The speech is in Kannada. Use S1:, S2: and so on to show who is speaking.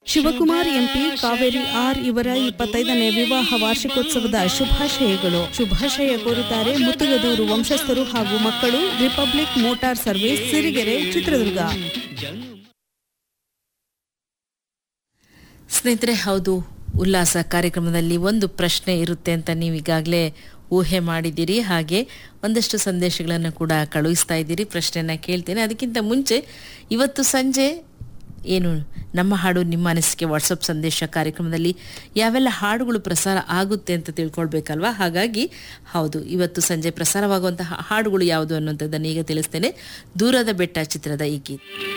S1: ಶಿವಕುಮಾರ್ ಎಂಪಿ ಕಾವೇರಿ ಆರ್ ಇವರ ಇಪ್ಪತ್ತೈದನೇ ವಿವಾಹ ವಾರ್ಷಿಕೋತ್ಸವದ ಶುಭಾಶಯಗಳು ಶುಭಾಶಯ ಕೋರುತ್ತಾರೆ ಮುತ್ತುಗದೂರು ವಂಶಸ್ಥರು ಹಾಗೂ ಮಕ್ಕಳು republic motor service Sirigere Chitradurga
S2: ಸ್ನೇಹಿತರೆ ಹೌದು ಉಲ್ಲಾಸ ಕಾರ್ಯಕ್ರಮದಲ್ಲಿ ಒಂದು ಪ್ರಶ್ನೆ ಇರುತ್ತೆ ಅಂತ ನೀವು ಈಗಾಗಲೇ ಊಹೆ ಮಾಡಿದ್ದೀರಿ ಹಾಗೆ ಒಂದಷ್ಟು ಸಂದೇಶಗಳನ್ನು ಕೂಡ ಕಳುಹಿಸ್ತಾ ಇದ್ದೀರಿ ಪ್ರಶ್ನೆನ ಕೇಳ್ತೇನೆ ಅದಕ್ಕಿಂತ ಮುಂಚೆ ಇವತ್ತು ಸಂಜೆ ಏನು ನಮ್ಮ ಹಾಡು ನಿಮ್ಮ ಅನಿಸಿಕೆ ವಾಟ್ಸಪ್ ಸಂದೇಶ ಕಾರ್ಯಕ್ರಮದಲ್ಲಿ ಯಾವೆಲ್ಲ ಹಾಡುಗಳು ಪ್ರಸಾರ ಆಗುತ್ತೆ ಅಂತ ತಿಳ್ಕೊಳ್ಬೇಕಲ್ವಾ ಹಾಗಾಗಿ ಹೌದು ಇವತ್ತು ಸಂಜೆ ಪ್ರಸಾರವಾಗುವಂತಹ ಹಾಡುಗಳು ಯಾವುದು ಅನ್ನುವಂಥದ್ದನ್ನು ಈಗ ತಿಳಿಸ್ತೇನೆ ದೂರದ ಬೆಟ್ಟ ಚಿತ್ರದ ಈ ಗೀತೆ